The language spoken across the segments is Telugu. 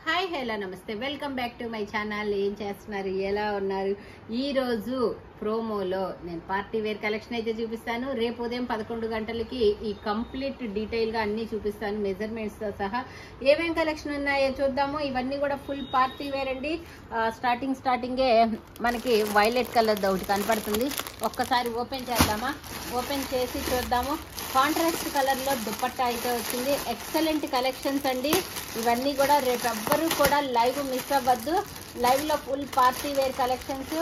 హాయ్ హలో నమస్తే welcome back to my channel ఏం చేస్తున్నారు ఎలా ఉన్నారు ఈ రోజు ప్రోమోలో నేను పార్టీ వేర్ కలెక్షన్ అయితే చూపిస్తాను రేపు ఉదయం పదకొండు గంటలకి ఈ కంప్లీట్ డీటెయిల్ గా అన్ని చూపిస్తాను మెజర్మెంట్స్ తో సహా ఏమేం కలెక్షన్ ఉన్నాయో చూద్దాము ఇవన్నీ కూడా ఫుల్ పార్టీ వేర్ అండి ఆ, స్టార్టింగ్ స్టార్టింగే మనకి వైలెట్ కలర్ ఒకటి కనపడుతుంది ఒక్కసారి ఓపెన్ చేద్దామా ఓపెన్ చేసి చూద్దాము కాంట్రాస్ట్ కలర్ లో దుపట్టా అయితే వచ్చింది ఎక్సలెంట్ కలెక్షన్స్ అండి ఇవన్నీ కూడా రేపు ఎవ్వరూ కూడా లైవ్ మిస్ అవ్వద్దు లైవ్ లో full party wear collections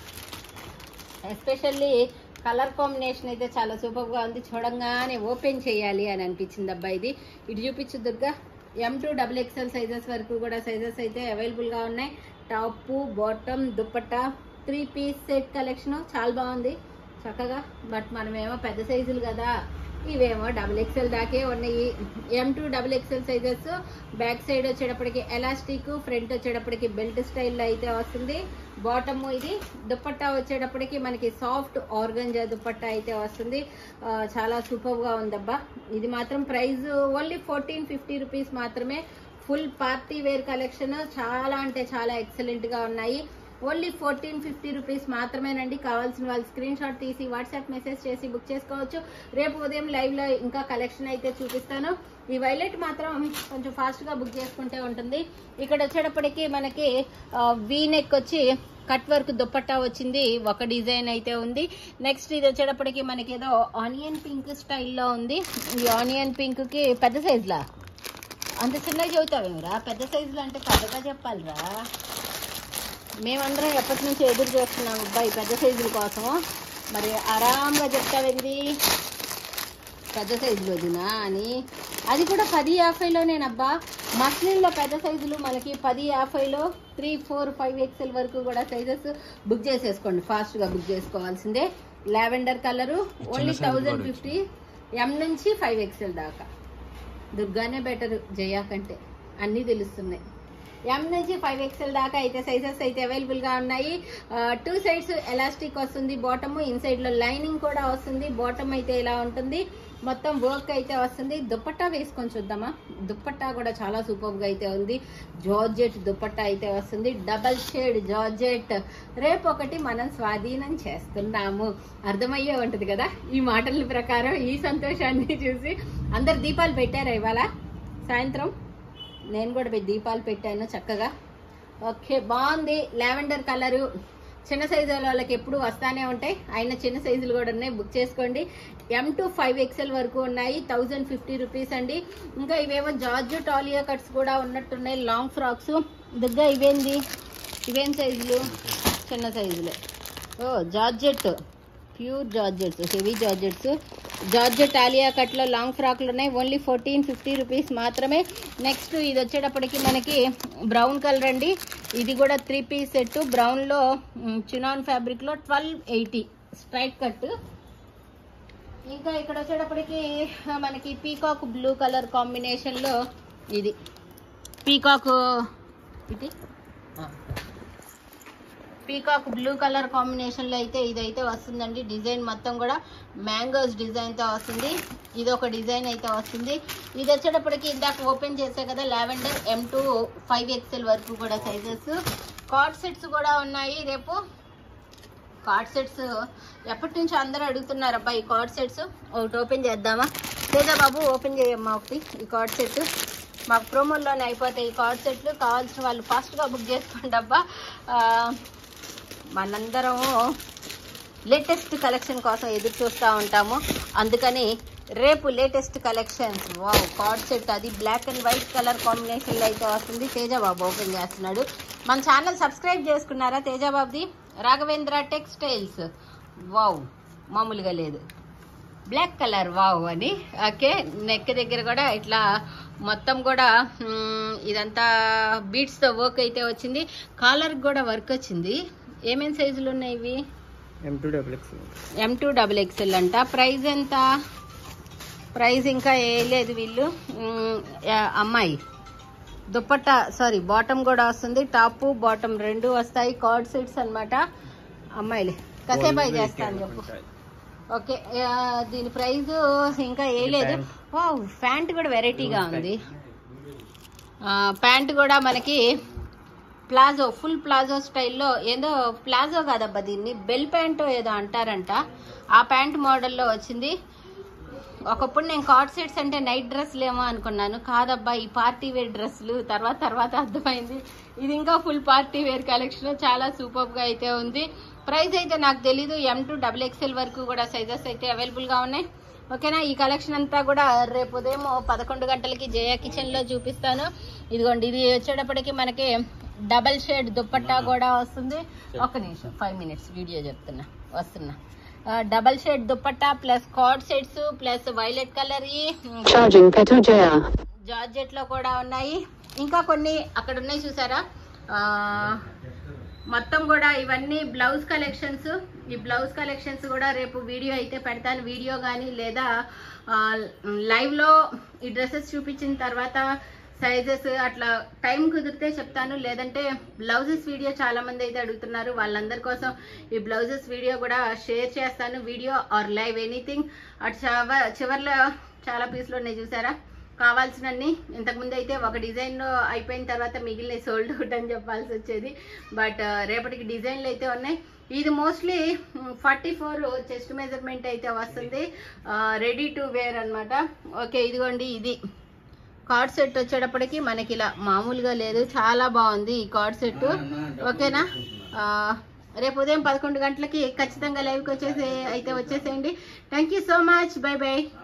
especially colour combination అయితే చాలా సూపర్ గా ఉంది చూడంగానే ఓపెన్ చేయాలి అని అనిపించింది అబ్బా ఇది ఇటు చూపించు Durga M to double XL sizes వరకు కూడా సైజెస్ అయితే అవైలబుల్ గా ఉన్నాయి top bottom dupatta three piece set collection చాలా బాగుంది చక్కగా బట్ మనమేమో పెద్ద సైజులు కదా ఇవేమో డబుల్ ఎక్స్ఎల్ దాకే ఉన్నాయి M to double XL sizes back side వచ్చేటప్పటికి ఎలాస్టిక్ ఫ్రంట్ వచ్చేటప్పటికి బెల్ట్ స్టైల్లో అయితే వస్తుంది బాటమ్ ఇది దుపట్టా వచ్చేటప్పటికి మనకి సాఫ్ట్ ఆర్గంజా దుపట్టా అయితే వస్తుంది ఆ, చాలా సూపర్ గా ఉందబ్బా ఇది మాత్రం price only fourteen fifty rupees మాత్రమే ఫుల్ పార్టీ వేర్ కలెక్షన్ చాలా అంటే చాలా ఎక్సలెంట్ గా ఉన్నాయి ఓన్లీ ఫోర్టీన్ ఫిఫ్టీ రూపీస్ మాత్రమేనండి కావాల్సిన వాళ్ళు స్క్రీన్ షాట్ తీసి వాట్సాప్ మెసేజ్ చేసి బుక్ చేసుకోవచ్చు రేపు ఉదయం లైవ్ లో ఇంకా కలెక్షన్ అయితే చూపిస్తాను ఈ వైలెట్ మాత్రం కొంచెం ఫాస్ట్ గా బుక్ చేసుకుంటే ఉంటుంది ఇక్కడ వచ్చేటప్పటికి మనకి వీ నెక్ వచ్చి కట్ వర్క్ దుప్పట్టా వచ్చింది ఒక డిజైన్ అయితే ఉంది నెక్స్ట్ ఇది వచ్చేటప్పటికి మనకి ఏదో ఆనియన్ పింక్ స్టైల్లో ఉంది ఈ ఆనియన్ పింక్ కి పెద్ద సైజులా అంత చిన్నగా చెబుతావేమిరా పెద్ద సైజులో అంటే పెద్దగా చెప్పాలిరా మేమందరం ఎప్పటి నుంచి ఎదురు చూస్తున్నాం అబ్బాయి పెద్ద సైజుల కోసము మరి ఆరాంగా చెప్తావేంది పెద్ద సైజులో వదినా అని అది కూడా పది యాభైలోనేనబ్బా మస్లిన్లో పెద్ద సైజులు మనకి పది యాభైలో త్రీ ఫోర్ ఫైవ్ ఎక్స్ఎల్ వరకు కూడా సైజెస్ బుక్ చేసేసుకోండి ఫాస్ట్గా బుక్ చేసుకోవాల్సిందే lavender colour only thousand fifty M నుంచి ఫైవ్ ఎక్స్ఎల్ దాకా దుర్గానే బెటర్ జయా కంటే అన్నీ తెలుస్తున్నాయి ఎం నుంచి ఫైవ్ ఎక్స్ఎల్ దాకా అయితే సైజెస్ అయితే అవైలబుల్ గా ఉన్నాయి టూ సైడ్స్ ఎలాస్టిక్ వస్తుంది బాటమ్ ఇన్సైడ్ లో లైనింగ్ కూడా వస్తుంది బాటమ్ అయితే ఇలా ఉంటుంది మొత్తం వర్క్ అయితే వస్తుంది దుప్పట్టా వేసుకొని చూద్దామా దుప్పట్టా కూడా చాలా సూపర్ గా అయితే ఉంది జార్జెట్ దుప్పట్టా అయితే వస్తుంది డబల్ షేడ్ జార్జెట్ రేపు ఒకటి మనం స్వాధీనం చేస్తున్నాము అర్థమయ్యే ఉంటది కదా ఈ మాటల ప్రకారం ఈ సంతోషాన్ని చూసి అందరు దీపాలు పెట్టారా ఇవాళ సాయంత్రం నేను కూడా పెద్ద దీపాలు పెట్టాను చక్కగా ఓకే బాగుంది లావెండర్ కలరు చిన్న సైజు వాళ్ళకి ఎప్పుడు వస్తానే ఉంటాయి అయినా చిన్న సైజులు కూడా ఉన్నాయి బుక్ చేసుకోండి ఎం టు ఫైవ్ ఎక్స్ఎల్ వరకు ఉన్నాయి థౌజండ్ ఫిఫ్టీ రూపీస్ అండి ఇంకా ఇవేమో జార్జ్ టాలియా కట్స్ కూడా ఉన్నట్టున్నాయి లాంగ్ ఫ్రాక్స్ దగ్గర ఇవేంది ఇవేం సైజులు చిన్న సైజులే ఓ georgette pure georgettes heavy georgettes georgette Alia కట్లో లాంగ్ ఫ్రాక్లు ఉన్నాయి ఓన్లీ ఫోర్టీన్ ఫిఫ్టీ రూపీస్ మాత్రమే నెక్స్ట్ ఇది వచ్చేటప్పటికి మనకి బ్రౌన్ కలర్ అండి ఇది కూడా త్రీ పీస్ సెట్ బ్రౌన్లో చినాన్ ఫ్యాబ్రిక్లో ట్వెల్వ్ ఎయిటీ స్ట్రైట్ కట్ ఇంకా ఇక్కడ వచ్చేటప్పటికి ఆ, మనకి పీకాక్ బ్లూ కలర్ కాంబినేషన్లో ఇది పీకాక్ ఇది ఆ. పీకాక్ బ్లూ కలర్ కాంబినేషన్ లో అయితే ఇదైతే వస్తుందండి డిజైన్ మొత్తం కూడా మ్యాంగోస్ డిజైన్ తో వస్తుంది ఇది ఒక డిజైన్ అయితే వస్తుంది ఇది వచ్చేటప్పటికి ఇందాక ఓపెన్ చేసే కదా lavender M to five XL వరకు కూడా సైజెస్ కార్డ్ సెట్స్ కూడా ఉన్నాయి రేపు కార్డ్ సెట్స్ ఎప్పటి నుంచి అందరూ అడుగుతున్నారు అబ్బా ఈ కార్డ్ సెట్స్ ఒకటి ఓపెన్ చేద్దామా లేదా బాబు ఓపెన్ చేయమ్మా ఒకటి ఈ కార్డ్ సెట్ మాకు ప్రోమోల్లోనే అయిపోతాయి ఈ కార్డ్ సెట్లు కావాల్సిన వాళ్ళు ఫాస్ట్గా బుక్ చేసుకోండి అబ్బా ఆ, మనందరం లేటెస్ట్ కలెక్షన్ కోసం ఎదురు చూస్తూ ఉంటాము అందుకని రేపు latest collections wow card set అది బ్లాక్ అండ్ వైట్ కలర్ కాంబినేషన్లో అయితే వస్తుంది తేజబాబు ఓపెన్ చేస్తున్నాడు మన ఛానల్ సబ్స్క్రైబ్ చేసుకున్నారా తేజబాబుది రాఘవేంద్ర టెక్స్టైల్స్ వావ్ మామూలుగా లేదు బ్లాక్ కలర్ వావ్ అని ఓకే నెక్ దగ్గర కూడా ఇట్లా మొత్తం కూడా మ్, ఇదంతా బీట్స్తో వర్క్ అయితే వచ్చింది కాలర్ కూడా వర్క్ వచ్చింది ఏమేమి సైజులు ఉన్నాయి ఇవి M to double X M to double XL అంట ప్రైస్ ఎంత ప్రైస్ ఇంకా ఏ లేదు వీళ్ళు మ్, యా- అమ్మాయి దుప్పట్టా సారీ బాటమ్ కూడా వస్తుంది టాప్ బాటమ్ రెండు వస్తాయి కార్డ్ సెట్స్ అన్నమాట అమ్మాయిలే కసేబాయి చేస్తాను చెప్పు ఓకే ఆ, దీని ప్రైస్ ఇంకా ఏ లేదు వావ్ ప్యాంట్ కూడా వెరైటీగా ఉంది ప్యాంట్ కూడా మనకి ప్లాజో ఫుల్ ప్లాజో స్టైల్లో ఏదో ప్లాజో కాదబ్బా దీన్ని బెల్ ప్యాంట్ ఏదో అంటారంట ఆ ప్యాంట్ మోడల్లో వచ్చింది ఒకప్పుడు నేను కార్డ్ సెట్స్ అంటే నైట్ డ్రెస్లు ఏమో అనుకున్నాను కాదబ్బా ఈ పార్టీ వేర్ డ్రెస్సులు తర్వాత తర్వాత అర్థమైంది ఇది ఇంకా ఫుల్ పార్టీ వేర్ కలెక్షన్ చాలా సూపర్గా అయితే ఉంది ప్రైస్ అయితే నాకు తెలీదు ఎం టు డబుల్ ఎక్స్ఎల్ వరకు కూడా సైజెస్ అయితే అవైలబుల్గా ఉన్నాయి ఓకేనా ఈ కలెక్షన్ అంతా కూడా రేపు ఉదయం పదకొండు గంటలకి జయ కిచెన్లో చూపిస్తాను ఇదిగోండి ఇది వచ్చేటప్పటికి మనకి డబల్ షేడ్ దుప్పట్టా కూడా వస్తుంది ఒక నిమిషం ఫైవ్ మినిట్స్ వీడియో చెప్తున్నా వస్తున్నా double shade dupatta plus card sets plus violet colour Charging Peto Jaya. Georgette లో కూడా ఉన్నాయి ఇంకా కొన్ని అక్కడ ఉన్నాయి చూసారా ఆ, మొత్తం కూడా ఇవన్నీ బ్లౌజ్ కలెక్షన్స్ ఈ బ్లౌజ్ కలెక్షన్స్ కూడా రేపు వీడియో అయితే పెడతాను వీడియో కానీ లేదా ఆ, live లో ఈ డ్రెస్సెస్ చూపించిన తర్వాత సైజెస్ అట్లా టైం కుదిరితే చెప్తాను లేదంటే బ్లౌజెస్ వీడియో చాలా మంది అయితే అడుగుతున్నారు వాళ్ళందరి కోసం ఈ బ్లౌజెస్ వీడియో కూడా షేర్ చేస్తాను వీడియో ఆర్ లైవ్ ఎనీథింగ్ అటు చివ- చివర్లో చాలా పీసులు ఉన్నాయి చూసారా కావాల్సినన్ని ఇంతకుముందు అయితే ఒక డిజైన్ అయిపోయిన తర్వాత మిగిలిన సోల్డ్ అవుట్ అని చెప్పాల్సి వచ్చేది బట్ రేపటికి డిజైన్లు అయితే ఉన్నాయి ఇది mostly forty four chest measurement అయితే వస్తుంది రెడీ టు వేర్ అన్నమాట ఓకే ఇదిగోండి ఇది కార్డ్ సెట్ వచ్చేటప్పటికి మనకి ఇలా మామూలుగా లేదు చాలా బాగుంది ఈ కార్డ్ సెట్ ఓకేనా ఆ, రేపు ఉదయం పదకొండు గంటలకి ఖచ్చితంగా లైవ్కి వచ్చేసి అయితే వచ్చేసేయండి thank you so much bye by